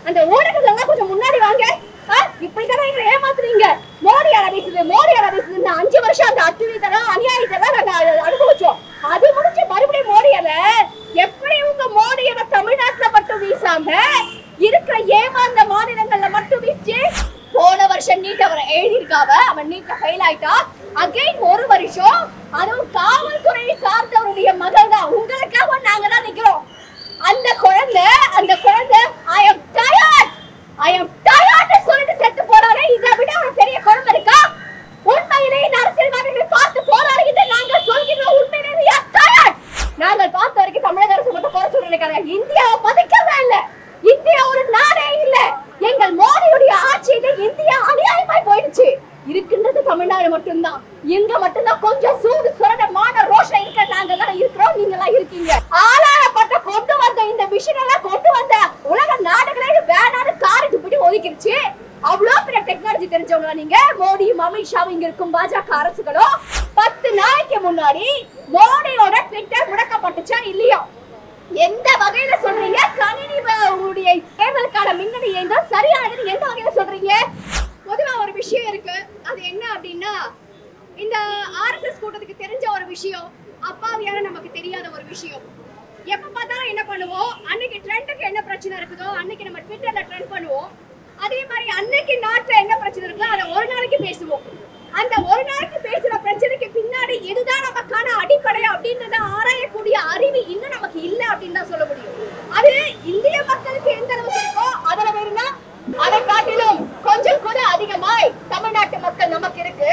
அந்த ஊடகங்கள் எல்லாம் கொஞ்சம் முன்னாடி வாங்க ஆ, இப்படித்தானே எங்களை ஏமாத்துறீங்க மோடி யாரா பேசுது மோடி யாரா பேசுது அஞ்சு வருஷம் அந்த அத்துணீத்தனம் அநியாயத்தெல்லாம் நாங்க அ- அனுபவிச்சோம் அது முடிஞ்சு மறுபடியும் மோடியால எப்படி உங்க மோடியால தமிழ்நாட்டுல மட்டும் வீசாம இருக்கிற ஏமாந்த மாநிலங்கள்ல மட்டும் வீசி போன வருஷம் நீட் அவரை எழுதியிருக்காவ அவன் நீட்ல ஃபெயில் ஆயிட்டா அகைன் ஒரு வருஷம் அதுவும் காவல்துறையை சார்ந்தவருடைய மகள் தான் உங்களுக்காக நாங்க தான் நிக்கிறோம் அந்த குழந்தை அந்த குழந்தை ஐ அம் டயர்ட் ஐ அம் டயர்ட் சொல்லிட்டு செத்து போறாரே இதை விட ஒரு பெரிய குழந்தை இருக்கா உண்மையிலேயே இந்த அரசியல்வாதிகளை பார்த்து போராடுகின்ற நாங்கள் சொல்கிறோம் உண்மையிலேயே we are tired. நாங்கள் பார்த்த வரைக்கும் தமிழக அரசு மட்டும் குறை சொல்றதுக்காக இந்தியாவை மதிக்கிறதா இல்ல இந்தியா ஒரு நாடே இல்ல எங்கள் மோடியுடைய ஆட்சியில இந்தியா அநியாயமாய் போயிடுச்சு இருக்கின்றது தமிழ்நாடு மட்டும்தான் இங்க மட்டும்தான் கொஞ்சம் சூடு சுரட மான ரோஷம் இருக்க நாங்க தான் இருக்கிறோம் நீங்க எல்லாம் இருக்கீங்க ஆளாளப்பட்ட கொண்டு வந்த இந்த விஷயம் எல்லாம் கொண்டு வந்த உலக நாடுகளே வேணான்னு காரி துப்பிட்டு ஒதுக்கிருச்சு அவ்வளவு பெரிய டெக்னாலஜி தெரிஞ்சவங்களா நீங்க மோடியும் அமித்ஷாவும் இங்க இருக்கும் பாஜக அரசுகளும் பத்து நாளைக்கு முன்னாடி மோடியோட ட்விட்டர் முடக்கப்பட்டுச்சா இல்லையா எந்த வகையில சொல்றீங்க கணினி வ- உங்களுடைய தேர்தலுக்கான மின்னணு இயந்திரம் சரியானது எந்த வகையில சொல்றீங்க பொதுவா ஒரு விஷயம் இருக்கு அது என்ன அப்படின்னா இந்த ஆர்எஸ்எஸ் கூட்டத்துக்கு தெரிஞ்ச ஒரு விஷயம் அப்பாவியான நமக்கு தெரியாத ஒரு விஷயம் எப்ப பார்த்தாலும் என்ன பண்ணுவோம் அன்னைக்கு ட்ரெண்டுக்கு என்ன பிரச்சனை இருக்குதோ அன்னைக்கு நம்ம ட்விட்டர்ல ட்ரெண்ட் பண்ணுவோம் அதே மாதிரி அன்னைக்கு நாட்டுல என்ன பிரச்சனை இருக்கோ அதை ஒரு நாளைக்கு பேசுவோம் அந்த ஒரு நாளைக்கு பேசுற பிரச்சனைக்கு பின்னாடி இதுதான் நமக்கான அடிப்படை அப்படின்றத ஆராயக்கூடிய அறிவு இன்னும் நமக்கு இல்ல அப்படின்னு தான் சொல்ல முடியும் அது இந்திய மக்களுக்கு எந்த அளவுக்கு இருக்கோ அதுல வேணும்னா அதை காட்டிலும் கொஞ்சம் கூட அதிகமாய் தமிழ்நாட்டு மக்கள் நமக்கு இருக்கு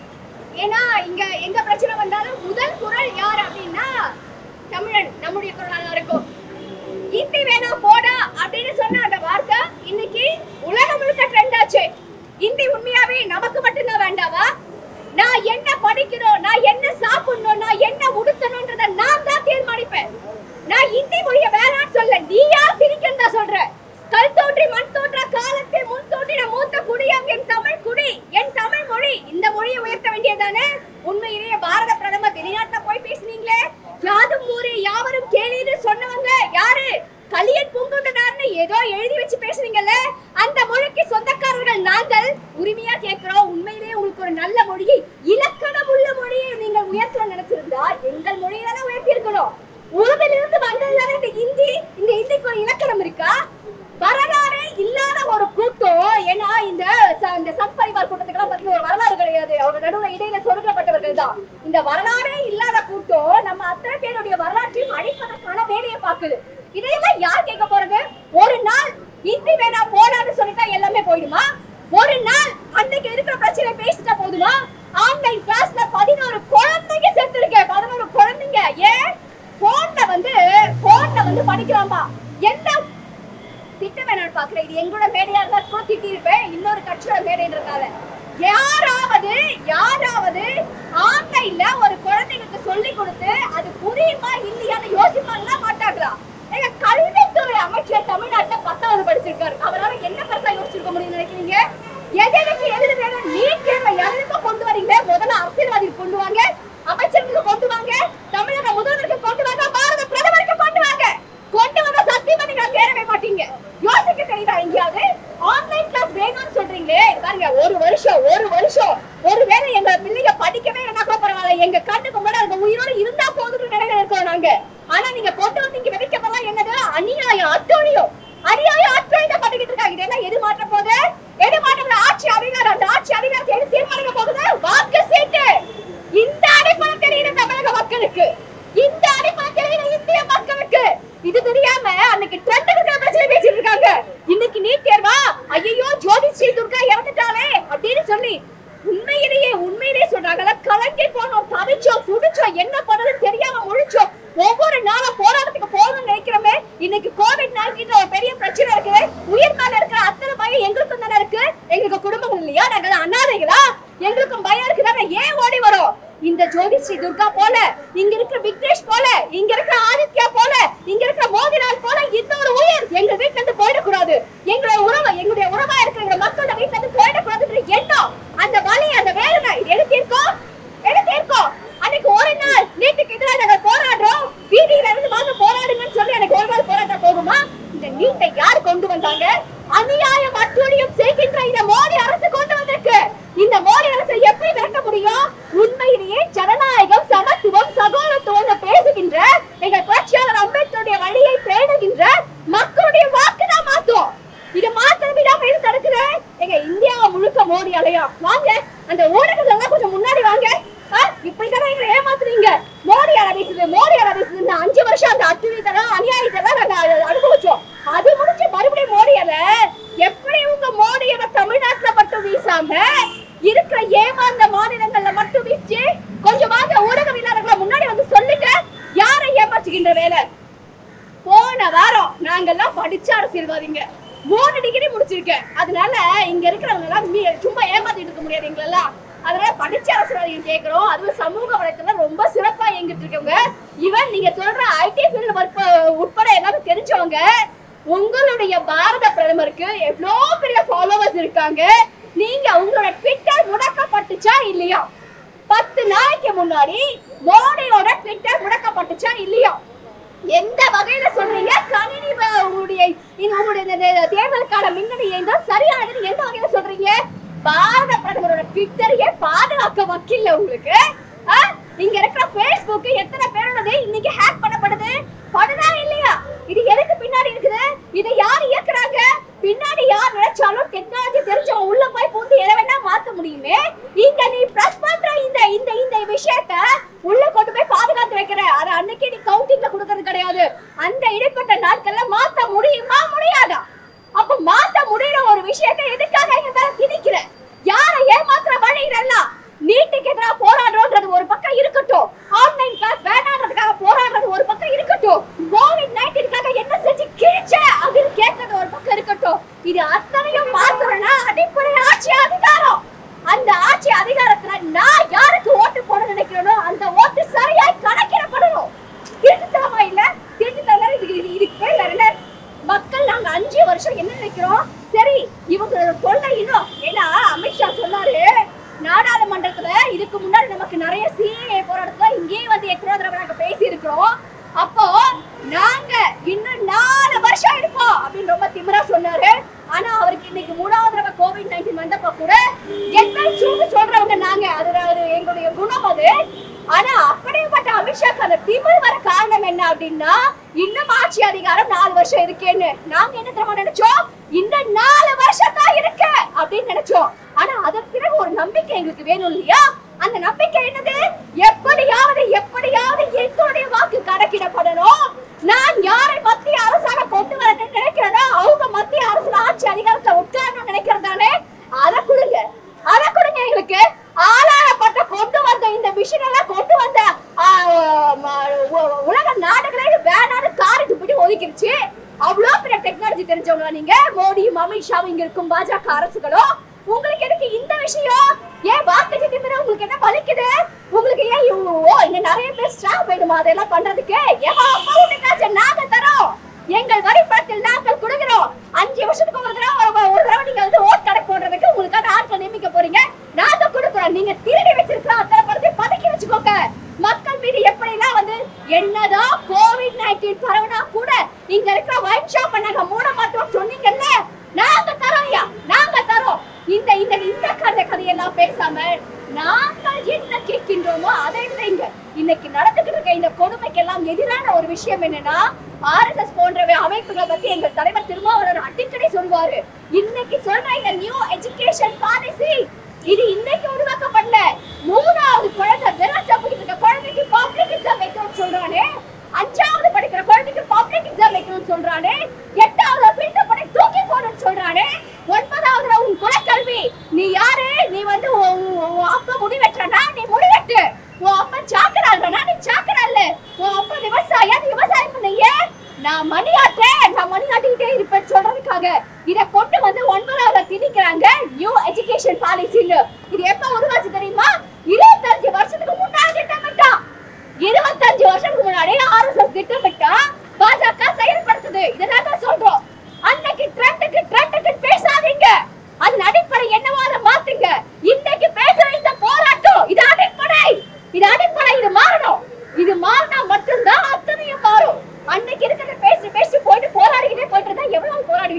ஏன்னா இங்க எந்த பிரச்சனை வந்தாலும் முதல் குரல் யார் அப்படின்னா தமிழன் நம்முடைய குரலா தான் இருக்கும் இந்தி வேணா போடா அப்படின்னு சொன்ன அந்த வார்த்தை இன்னைக்கு உலகம் முழுக்க ட்ரெண்ட் ஆச்சு இந்தி உண்மையாவே நமக்கு மட்டும்தான் வேண்டாவா நான் என்ன படிக்கணும் நான் என்ன சாப்பிடணும் நான் என்ன உடுத்தணும்ன்றத நான் தான் தீர்மானிப்பேன் நான் இந்தி மொழிய வேணாம்னு சொல்ல நீயா திணிக்கன்னு தான் சொல்றேன் கல் தோன்றி மண் தோன்ற காலத்தில் முன் தோன்றின மூத்த குடியாம் என் தமிழ் குடி என் தமிழ் மொழி இந்த மொழியை உயர்த்த வேண்டியதானே உண்மையிலேயே பாரத பிரதமர் வெளிநாட்டுல போய் பேசுனீங்களே யாதும் ஊரே யாவரும் கேளீன்னு சொன்னவங்க யாரு கலியன் பூங்குன்றனார்னு ஏதோ எழுதி வச்சு பேசுறீங்கல்ல அந்த மொழிக்கு சொந்தக்காரர்கள் நாங்கள் உரிமையா கேட்கிறோம் உண்மையிலேயே உங்களுக்கு ஒரு நல்ல மொழியை இலக்கணம் உள்ள மொழியை நீங்கள் உயர்த்தணும் நினைச்சிருந்தா எங்கள் மொழியை தானே உயர்த்தி இருக்கணும் உருதிலிருந்து வந்ததுதானே இந்த ஹிந்தி இந்த ஹிந்திக்கு ஒரு இலக்கணம் இருக்கா வரலாறே இல்லாத ஒரு கூட்டம் ஏன்னா இந்த ச- இந்த சத் பரிவார் கூட்டத்துக்கெல்லாம் பத்தி ஒரு வரலாறு கிடையாது அவங்க நடுவுல இடையில சொருக்கப்பட்டவர்கள் தான் இந்த வரலாறே இல்லாத கூட்டம் நம்ம அத்தனை பேருடைய வரலாற்றையும் அழிப்பதற்கான வேலையை பார்க்குது இதையெல்லாம் யார் கேட்க போறது ஒரு நாள் இந்தி வேணா போடான்னு சொல்லிட்டா எல்லாமே போயிடுமா ஒரு நாள் அன்னைக்கு இருக்கிற பிரச்சனை பேசிட்டா போதுமா ஆன்லைன் கிளாஸ்ல பதினோரு குழந்தைங்க செத்து இருக்கு பதினோரு குழந்தைங்க ஏன் போன்ல வந்து போன்ல வந்து படிக்கலாமா என்ன திட்ட வேணாம் பாக்குறேன் இது எங்களோட மேடையா இருந்தா கூட திட்டி இருப்பேன் இன்னொரு கட்சியோட மேடைன்றதால யாராவது யாராவது ஆன்லைன்ல ஒரு குழந்தைங்களுக்கு சொல்லி கொடுத்து அது புரியுமா இல்லையான்னு யோசிப்பாங்களா மாட்டாங்களா எங்க கல்வித்துறை அமைச்சர் தமிழ்நாட்டுல பத்தாவது படிச்சிருக்காரு அவரால என்ன பெருசா யோசிச்சிருக்க முடியும் நினைக்கிறீங்க எதற்கு எதிர வேணும் நீட் தேர்வை எதற்கு கொண்டு வரீங்க முதல்ல அரசியல்வாதி கொண்டு வாங்க அமைச்சருக்கு கொண்டு வாங்க தமிழக முதல்வருக்கு கொண்டு வாங்க பாரத பிரதமருக்கு கொண்டு வாங்க கொண்டு வந்த சத்தியமா நீங்க தேரவே மாட்டீங்க யோசிக்க தெரியுதா எங்கேயாவது ஆன்லைன் கிளாஸ் வேணும்னு சொல்றீங்களே இது பாருங்க ஒரு வருஷம் ஒரு வருஷம் ஒருவேளை எங்க பிள்ளைங்க படிக்கவே இல்லைனா கூட பரவாயில்ல எங்க கண்ணுக்கு முன்னாடி அந்த உயிரோட இருந்தா போதும்னு நிலையில இருக்கிறோம் நாங்க ஆனா நீங்க கொண்டு வந்து இங்க விதைக்கிறதெல்லாம் என்னது அநியாயம் அட்டோழியம் அநியாயம் அட்டோழியம் பண்ணிக்கிட்டு இருக்காங்க இதெல்லாம் எது மாற்ற போகுது எது மாற்ற போகுது? ஆட்சி அதிகாரம் அந்த ஆட்சி அதிகாரத்தை எது தீர்மானிக்க போகுது வாக்கு சீட்டு இந்த அடிப்படை தெரியுது தமிழக மக்களுக்கு இந்த அடிப்படை தெரியுது இந்திய மக்களுக்கு இது தெரியாம அன்னைக்கு ட்ரெண்ட் இருக்கிற பிரச்சனை பேசிட்டு இருக்காங்க இன்னைக்கு நீட் தேர்வா ஐயோ ஜோதி ஸ்ரீ துர்கா இறந்துட்டாளே அப்படின்னு சொல்லி உண்மையிலேயே உண்மையிலேயே சொல்றாங்கல்ல கலங்கி போனோம் தவிச்சோம் துடிச்சோம் என்ன பண்றதுன்னு தெரியாம முழிச்சோம் ஒவ்வொரு நாளும் போராட்டத்துக்கு போகணும்னு நினைக்கிறோமே இன்னைக்கு கோவிட் நைன்டீன் ஒரு பெரிய பிரச்சனை இருக்கு உயிர் மேல இருக்கிற அத்தனை பயம் எங்களுக்கும் தானே இருக்கு எங்களுக்கு குடும்பங்கள் இல்லையா நாங்க அனாதைகளா எங்களுக்கும் பயம் இருக்குதானே ஏன் ஓடி வரோம் இந்த ஜோதி ஸ்ரீ துர்கா போல இங்க இருக்கிற விக்னேஷ் போல இங்க இருக்கிற ஆதித்யா போல இங்க இருக்கிற மோதிலால் போல இன்னொரு உயிர் எங்க வீட்டுல இருந்து போயிடக்கூடாது எங்களுடைய உறவு எங்களுடைய உறவா இருக்கிற எங்க மக்களோட வீட்டுல இருந்து போயிடக்கூடாதுன்ற எண்ணம் அந்த வலி அந்த வேதனை இது எடுத்திருக்கோம் எடுத்திருக்கோம் அன்னைக்கு ஒரு நாள் நீட்டுக்கு எதிராக நாங்கள் போராடுறோம் வீதியில இருந்து வாங்க போராடுங்கன்னு சொல்லி எனக்கு ஒரு நாள் போராட்டம் போகுமா இந்த நீட்டை யார் கொண்டு கொண்டு வந்தாங்க அநியாயம் அட்டுழியம் செய்கின்ற இந்த மோடி அரசு கொண்டு வந்திருக்கு இந்த மோடி அரசை எப்படி விரட்ட முடியும் உண்மையிலேயே ஜனநாயகம் சமத்துவம் சகோதரத்துவம் பேசுகின்ற எங்கள் புரட்சியாளர் அம்பேத்கருடைய வழியை பேணுகின்ற மக்களுடைய வாக்கு தான் மாத்தும் இது மாத்திரம் விடாம எது தடுக்குது எங்க இந்தியா முழுக்க மோடி அலையும் வாங்க அந்த ஊடகங்கள் எல்லாம் கொஞ்சம் முன்னாடி வாங்க ஆ, இப்படித்தானே எங்களை ஏமாத்துறீங்க மோடி அலை பேசுது மோடி அலை பேசுது அஞ்சு வருஷம் அந்த அத்துவிதெல்லாம் அநியாயத்தெல்லாம் நாங்க அ- அனுபவிச்சோம் அது முடிஞ்சு மறுபடியும் மோடி அலை எப்படி உங்க மோடி அலை தமிழ்நாட்டுல மட்டும் வீசாம இருக்கிற ஏமாந்த மாநிலங்கள்ல மட்டும் வீசி கொஞ்சமாக ஊடகவியலாளர்களை முன்னாடி வந்து சொல்லுங்க யாரை ஏமாற்றுகின்ற வேலை போன வாரம் நாங்கெல்லாம் படிச்ச அரசியல்வாதிங்க மூணு டிகிரி முடிச்சிருக்கேன் அதனால இங்க இருக்கிறவங்க எல்லாம் மீ- சும்மா ஏமாத்திட்டு இருக்க முடியாது எங்களெல்லாம் அதனால படிச்ச அரசியல்வாதிகள் கேட்கிறோம் அதுவும் சமூக வலைத்தளம் ரொம்ப சிறப்பா இயங்கிட்டு இருக்கவங்க ஈவன் நீங்க சொல்ற ஐடி ஃபீல்டு ஒர்க் உட்பட எல்லாமே தெரிஞ்சவங்க உங்களுடைய பாரத பிரதமருக்கு எவ்வளோ பெரிய ஃபாலோவர்ஸ் இருக்காங்க நீங்க உங்களோட ட்விட்டர் முடக்கப்பட்டுச்சா இல்லையா பத்து நாளைக்கு முன்னாடி மோடியோட ட்விட்டர் முடக்கப்பட்டுச்சா இல்லையா எந்த வகையில சொல்றீங்க கணினி வ- உங்களுடைய இந்த உங்களுடைய இந்த- இந்த தேர்தலுக்கான மின்னணு இயந்திரம் சரியானது எந்த வகையில சொல்றீங்க பாரத பிரதமரோட ட்விட்டரையே பாதுகாக்க வக்கில்ல உங்களுக்கு ஆ? இங்க இருக்கிற Facebook எத்தனை பேரோடது இன்னைக்கு ஹேக் பண்ணப்படுது படுதா இல்லையா இது எதுக்கு பின்னாடி இருக்குது இதை யார் இயக்குறாங்க பின்னாடி யார் நினைச்சாலும் டெக்னாலஜி தெரிஞ்சவங்க உள்ள போய் பூந்து எதை வேணா மாத்த முடியுமே இங்க நீ பிரஸ் பண்ற இந்த இந்த இந்த விஷயத்த உள்ள கொண்டு போய் பாதுகாத்து வைக்கிற அது அன்னைக்கு நீ கவுண்டிங்ல கொடுக்கறது கிடையாது அந்த இடைப்பட்ட நாட்கள்ல மாத்த முடியுமா முடியாதா அப்ப மாத்த முடியற ஒரு விஷயத்தை எதுக்காக எங்க மேல திணிக்கிற யாரை ஏமாத்துற வழி இதெல்லாம் நீட்டுக்கு எதிராக போராடுறோன்றது ஒரு பக்கம் இருக்கட்டும் ஆன்லைன் கிளாஸ் வேணான்றதுக்காக போராடுறது ஒரு பக்கம் இருக்கட்டும் கோவிட் நைன்டீனுக்காக என்ன செஞ்சு கிழிச்ச அப்படின்னு கேட்கறது ஒரு பக்கம் இருக்கட்டும் இது அத்தனையும் மாத்தணும்னா அடிப்படை ஆட்சி அதிகாரம் அந்த ஆட்சி அதிகாரத்துல நான் யாருக்கு ஓட்டு போட நினைக்கிறேனோ அந்த ஓட்டு சரியாய் கணக்கிடப்படணும் திருட்டுத்தனமா இல்ல திருட்டுத்தனம் இதுக்கு இது- இதுக்கு பேர் வேற என்ன மக்கள் நாங்க அஞ்சு வருஷம் என்ன நினைக்கிறோம் சரி இவங்களோட தொல்லை இன்னும் ஏன்னா அமித்ஷா சொன்னாரு நாடாளுமன்றத்துல இதுக்கு முன்னாடி நமக்கு நிறைய சிஏ போராட்டத்துல இங்கேயே வந்து எத்தனை தடவை நாங்க பேசி இருக்கிறோம் அப்போ நாங்க இன்னும் நாலு வருஷம் இருப்போம் அப்படின்னு ரொம்ப திமிரா சொன்னாரு ஆனா அவருக்கு இன்னைக்கு மூணாவது தடவை கோவிட் நைன்டீன் வந்தப்ப கூட என்ன சூடு சொல்றவங்க நாங்க அது அது எங்களுடைய குணம் அது ஆனா அப்படிப்பட்ட அமித்ஷாக்கு அந்த திமிர் வர காரணம் என்ன அப்படின்னா இன்னும் ஆட்சி அதிகாரம் நாலு வருஷம் இருக்கேன்னு நாங்க என்ன தெரியுமா நினைச்சோம் இந்த நாலு வருஷம் தான் இருக்கு அப்படின்னு நினைச்சோம் ஆனா அதன் பிறகு ஒரு நம்பிக்கை எங்களுக்கு வேணும் இல்லையா அந்த நம்பிக்கை என்னது எப்படியாவது எப்படியாவது எங்களுடைய வாக்கு கணக்கிடப்படணும் நான் யாரை மத்திய அரசாக கொண்டு வர நினைக்கிறேனோ அவங்க மத்திய அரசு ஆட்சி அதிகாரத்தை உட்காரணும்னு நினைக்கிறதானே அதை கொடுங்க அதை கொடுங்க எங்களுக்கு ஆளாளப்பட்ட கொண்டு வந்த இந்த மிஷின் எல்லாம் கொண்டு வந்த ஆ, ம, உ- உலக நாடுகளே வேணான்னு காரி துப்பிட்டு ஒதுக்கிருச்சு அவ்வளோ பெரிய டெக்னாலஜி தெரிஞ்சவங்களா நீங்க மோடியும் அமித்ஷாவும் இங்க இருக்கும் பாஜக அரசுகளும் உங்களுக்கு எதுக்கு இந்த விஷயம் ஏன் வாக்கு திமிர உங்களுக்கு என்ன வலிக்குது உங்களுக்கு ஏன் இவ்வளோ இங்க நிறைய பேர் ஸ்டாப் வேணுமா அதெல்லாம் பண்றதுக்கு ஏமா அப்பா வீட்டுக்காச்சு நாங்க தரோம் எங்கள் வரி பணத்தில் நாங்கள் கொடுக்கிறோம் அஞ்சு வருஷத்துக்கு ஒரு தடவை ஒரு- ஒரு தடவை நீங்க வந்து ஓட் கணக்கு போடுறதுக்கு உங்களுக்கான ஆட்கள் நியமிக்க போறீங்க நாங்க கொடுக்குறோம் நீங்க திருடி வச்சிருக்கலாம் அத்தனை படத்தை பதுக்கி வச்சுக்கோங்க மக்கள் மீது எப்படிலாம் வந்து என்னதான் கோவிட் நைன்டீன் பரவனா கூட இங்க இருக்கிற ஒயின் ஷாப் நாங்க மூட மாட்டோம் சொன்னீங்கல்ல நாங்க தரோம் ஐயா நாங்க தரோம் இந்த இந்த இந்த கதை கதையெல்லாம் பேசாம நாங்கள் என்ன கேட்கின்றோமோ அதை இல்லைங்க இன்னைக்கு நடந்துகிட்டு இருக்க இந்த கொடுமைக்கெல்லாம் எதிரான ஒரு விஷயம் என்னன்னா ஆர்எஸ்எஸ் போன்ற அமைப்புகளை பத்தி எங்கள் தலைவர் திருமாவளவன் அடிக்கடி சொல்வாரு இன்னைக்கு சொல்ற இந்த நியூ எஜுகேஷன் பாலிசி இது இன்னைக்கு உருவாக்கப்படல மூணாவது குழந்தை விரச்சா போயிட்டு இருக்க குழந்தைக்கு பப்ளிக் எக்ஸாம் வைக்கணும்னு சொல்றானே அஞ்சாவது படிக்கிற குழந்தைக்கு பப்ளிக் எக்ஸாம் வைக்கணும்னு சொல்றானே எட்டாவது ஃபில்டர் பண்ணி தூக்கி போடணும்னு சொல்றானே ஒன்பதாவதுல உன் குலக்கல்வி நீ யாரு நீ வந்து உன் உன்- உன் அப்பா முடி வெட்டுறனா நீ முடி வெட்டு உன் அப்பா சாக்கடாடுறனா நீ சாக்கடால உன் அப்பா விவசாயியா நீ விவசாயம் பண்ணையே நான் மணி ஆட்டேன் நான் மணி ஆட்டிக்கிட்டே இருப்பேன் சொல்றதுக்காக இத கொண்டு வந்து ஒன்பதாவதுல திணிக்கிறாங்க நியூ எஜுகேஷன் பாலிசின்னு இது எப்ப உருவாச்சு தெரியுமா இருபத்தஞ்சு வருஷத்துக்கு முன்னாடி திட்டமிட்டான் இருபத்தஞ்சு வருஷத்துக்கு முன்னாடி ஆர்எஸ்எஸ் திட்டமிட்டா பாஜக செயல்படுத்துது இதெல்லாம் தான் சொல்றோம் அன்னைக்கு ட்ரெண்டுக்கு ட்ரெண்டுக்கு பேசாதீங்க அதன் அடிப்படை என்னவோ அதை மாத்துங்க இன்னைக்கு பேசுற இந்த போராட்டம் இது அடிப்படை இது அடிப்படை இது மாறணும் இது மாறினா மட்டும்தான் அத்தனையும் மாறும் அன்னைக்கு இருக்கிறத பேசி பேசி போயிட்டு போராடிக்கிட்டே போயிட்டு இருந்தா எவ்வளவு போராடுவீங்க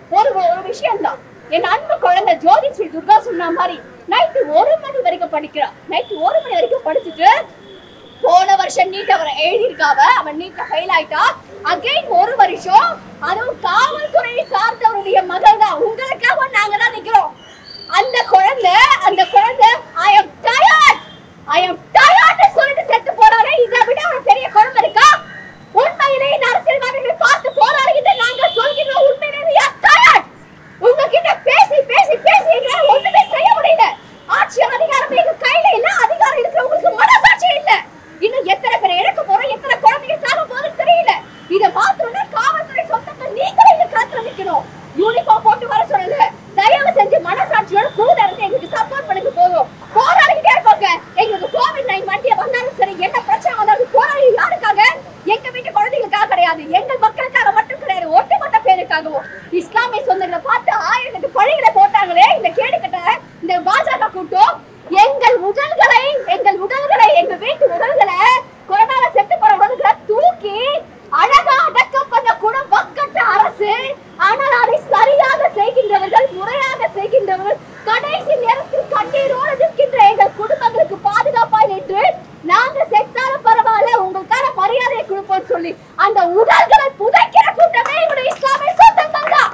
ஒரு ஒரு விஷயம் தான் என் அன்பு குழந்தை ஜோதி ஸ்ரீ துர்கா சொன்ன மாதிரி நைட்டு ஒரு மணி வரைக்கும் படிக்கிறா நைட்டு ஒரு மணி வரைக்கும் படிச்சுட்டு போன வருஷம் நீட் அவரை எழுதியிருக்காவ அவன் நீட்ல ஃபெயில் ஆயிட்டா அகைன் ஒரு வருஷம் அதுவும் காவல்துறையை சார்ந்தவருடைய மகள் தான் உங்களுக்காக நாங்க தான் நிக்கிறோம் அந்த குழந்தை அந்த குழந்தை ஐ அம் டயர்ட் ஐ அம் டயர்ட் சொல்லிட்டு செத்து போறாரே இதை விட ஒரு பெரிய குழந்தை இருக்கா உண்மையிலே இந்த அரசியல்வாதிகளை பார்த்து போராடுகின்ற நாங்க சொல்கிறோம் உண்மையிலே டயர்ட் உங்ககிட்ட பேசி பேசி பேசி எங்களால ஒண்ணுமே செய்ய முடியல ஆட்சி அதிகாரம் எங்க கையில இல்ல அதிகாரம் இருக்கிறவங்களுக்கு மனசாட்சி இல்ல இன்னும் எத்தனை பேர் இழக்க போறோம் எத்தனை குழந்தைங்க சாக போகுதுன்னு தெரியல இத மாத்தணும்னா காவல்துறை சொந்தங்கள் நீங்களே இந்த களத்துல நிக்கணும் யூனிஃபார்ம் போட்டு வர சொல்லல தயவு செஞ்சு மனசாட்சியோட கூட இருந்து எங்களுக்கு சப்போர்ட் பண்ணுங்க போதும் போராடிக்கிட்டே இருப்பாங்க எங்களுக்கு கோவிட் நைன் வண்டிய வந்தாலும் சரி என்ன பிரச்சனை வந்தாலும் போராடி யாருக்காக எங்க வீட்டு குழந்தைகளுக்காக கிடையாது எங்கள் மக்களுக்காக மட்டும் கிடையாது ஒட்டுமொத்த பேருக்காகவும் இஸ்லாமிய சொந்தங்களை பார்த்து ஆயிரத்துக்கு பழிகளை போட்டாங்களே இந்த கேடு கட்ட இந்த பாஜக கூட்டம் எங்கள் உடல்களை எங்கள் உடல்களை எங்க வீட்டு உடல்களை கொரோனால செத்து போற உடல்களை தூக்கி அழகா அடக்கம் பண்ண கூட வக்கட்ட அரசு ஆனால் அதை சரியாக செய்கின்றவர்கள் முறையாக செய்கின்றவர்கள் கடைசி நேரத்தில் கண்ணீரோடு நிற்கின்ற எங்கள் குடும்பங்களுக்கு பாதுகாப்பாய் நின்று நாங்க செத்தாலும் பரவாயில்ல உங்களுக்கான மரியாதையை கொடுப்போம் சொல்லி அந்த உடல்களை புதைக்கிற கூட்டமே எங்களுடைய இஸ்லாமிய சொந்தங்கள் தான்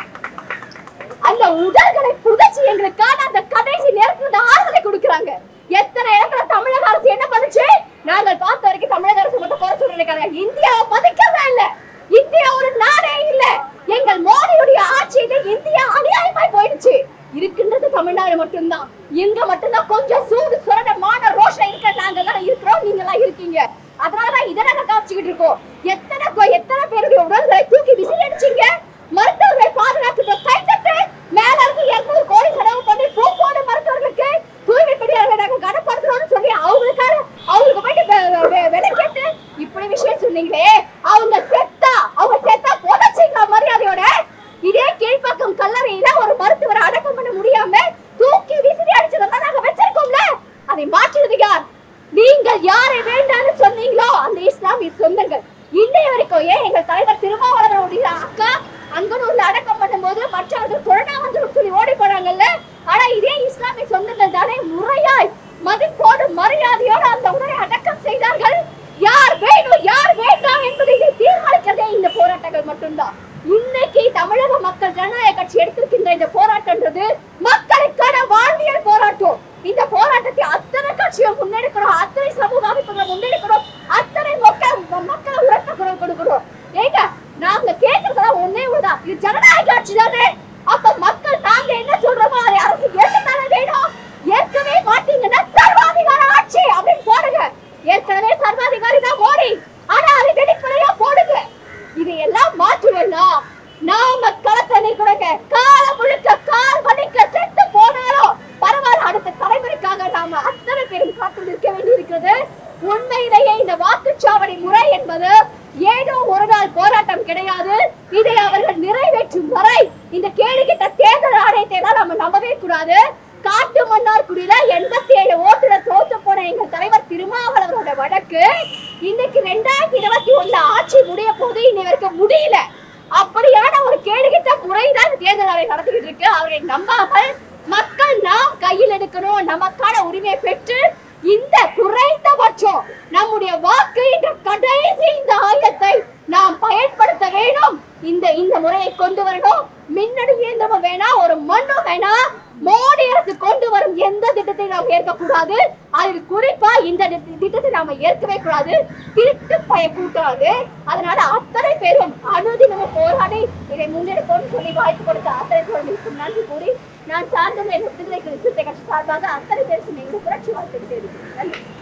அந்த உடல்களை புதைச்சு எங்களுக்கான அந்த கடைசி நேரத்துல அந்த ஆறுதலை கொடுக்கறாங்க எத்தனை இடத்துல தமிழக அரசு என்ன பண்ணுச்சு நாங்கள் பார்த்த வரைக்கும் தமிழக அரசு மட்டும் குறை சொல்றதுக்காக இந்தியாவை மதிக்கிறதா இல்ல இந்தியா ஒரு நாடே இல்ல எங்கள் மோடியுடைய ஆட்சியில இந்தியா அநியாயமாய் போயிடுச்சு இருக்கின்றது தமிழ்நாடு மட்டும்தான் இங்க மட்டும்தான் கொஞ்சம் சூடு சுரட மான ரோஷம் இருக்க நாங்க எல்லாம் இருக்கிறோம் நீங்க எல்லாம் இருக்கீங்க அதனாலதான் இதை நாங்க காமிச்சுக்கிட்டு இருக்கோம் எத்தனை கொ- எத்தனை பேருடைய உடல்களை தூக்கி விசிறி அடிச்சீங்க மருத்துவர்களை பாதுகாக்கிற கைத்தட்டு மேல இருந்து இருநூறு கோடி செலவு பண்ணி பூக்கோடு மருத்துவர்களுக்கு தூய்மை பணியாளர்களை நாங்க கனப்படுத்துறோம்னு சொல்லி அவங்களுக்காக அவங்களுக்கு போயிட்டு வெ- வெ- வெ- விலை கேட்டு இப்படி விஷயம் சொன்னீங்களே அவங்க செத்தா அவங்க செத்தா புதைச்சிங்களா மரியாதையோட இதே கீழ்ப்பக்கம் கல்லறையில ஒரு மருத்துவரை அடக்கம் பண்ண முடியாம தூக்கி விசிறி அடிச்சதெல்லாம் நாங்க வச்சிருக்கோம்ல அதை மாற்றுவது யார் நீங்கள் யாரை வேண்டாம்னு சொன்னீங்களோ அந்த இஸ்லாமிய சொந்தங்கள் இன்னை வரைக்கும் ஏன் எங்கள் தலைவர் திருமாவளவனுடைய அக்கா அங்கனூர்ல அடக்கம் பண்ணும்போது மற்றவர்கள் கொரோனா வந்துடும் சொல்லி ஓடி போனாங்கல்ல ஆனா இதே இஸ்லாமிய சொந்தங்கள் தானே முறையாய் மதிப்போடு மரியாதையோடு அந்த உடலை அடக்கம் செய்தார்கள் யார் வேணும் யார் வேண்டாம் என்பதை இதை தீர்மானிக்கிறதே இந்த போராட்டங்கள் மட்டும்தான் இன்னைக்கு தமிழக மக்கள் ஜனநாயக கட்சி எடுத்திருக்கின்ற இந்த போராட்டம்ன்றது மக்களுக்கான வாழ்வியல் போராட்டம் இந்த போராட்டத்தை அத்தனை கட்சியும் முன்னெடுக்கிறோம் அத்தனை சமூக அமைப்புகளை முன்னெடுக்கிறோம் அத்தனை மக்கள் மக்களை உரத்த குரல் கொடுக்கிறோம் ஏங்க நாங்க கேட்கறதெல்லாம் ஒண்ணே ஒண்ணுதான் இது ஜனநாயக ஆட்சி தானே அப்ப மக்கள் நாங்க என்ன சொல்றோமோ அதை அரசு ஏற்கத்தானே வேணும் ஏற்கவே மாட்டீங்கன்னா சர்வாதிகார ஆட்சி அப்படின்னு போடுங்க ஏற்கனவே சர்வாதிகாரி தான் மோடி ஆனா அதை வெளிப்படையா போடுங்க இதையெல்லாம் மாற்றுவேன்னா நாம களத்தை நிற்கிறோங்க கால முழுக்க கால் வலிக்க செத்து போனாலும் பரவாயில்ல அடுத்த தலைமுறைக்காக நாம அத்தனை பேரும் காத்து நிற்க வேண்டியிருக்கிறது உண்மையிலேயே இந்த வாக்குச்சாவடி முறை என்பது ஏதோ ஒரு நாள் போராட்டம் கிடையாது இதை அவர்கள் நிறைவேற்றும் வரை இந்த கேடுகிட்ட தேர்தல் ஆணையத்தை எல்லாம் நம்ம நம்பவே கூடாது காட்டு மன்னார்குடியில எண்பத்தி ஏழு ஓட்டுல தோத்து போன எங்க தலைவர் திருமாவளவரோட வழக்கு இன்னைக்கு ரெண்டாயிரத்தி இருபத்தி ஒண்ணுல ஆட்சி முடிய போது இன்னை வரைக்கும் முடியல அப்படியான ஒரு கேடுகிட்ட முறைதான் தேர்தல் ஆணையம் நடத்திக்கிட்டு இருக்கு அவரை நம்பாமல் மக்கள் நாம் கையில் எடுக்கணும் நமக்கான உரிமையை பெற்று இந்த குறைந்தபட்சம் நம்முடைய வாக்கு என்ற கடைசி இந்த ஆயுதத்தை நாம் பயன்படுத்த வேண்டும் இந்த இந்த முறையை கொண்டு வரணும் மின்னணு இயந்திரமும் வேணாம் ஒரு மண்ணும் வேணாம் மோடி அரசு கொண்டு வரும் எந்த திட்டத்தை நாம் ஏற்கக்கூடாது அதில் குறிப்பா இந்த திட்ட- திட்டத்தை நாம ஏற்கவே கூடாது திருட்டு பய கூட்டாது அதனால அத்தனை பேரும் அனுதினமும் போராடி இதை முன்னெடுப்போம்னு சொல்லி வாய்ப்பு கொடுத்த அத்தனை பேர்களுக்கும் நன்றி கூறி நான் சார்ந்த விடுதலை சிறுத்தை கட்சி சார்பாக அத்தனை பேருக்கும் எங்கள் புரட்சி வாழ்த்து தெரிவிக்கிறேன் நன்றி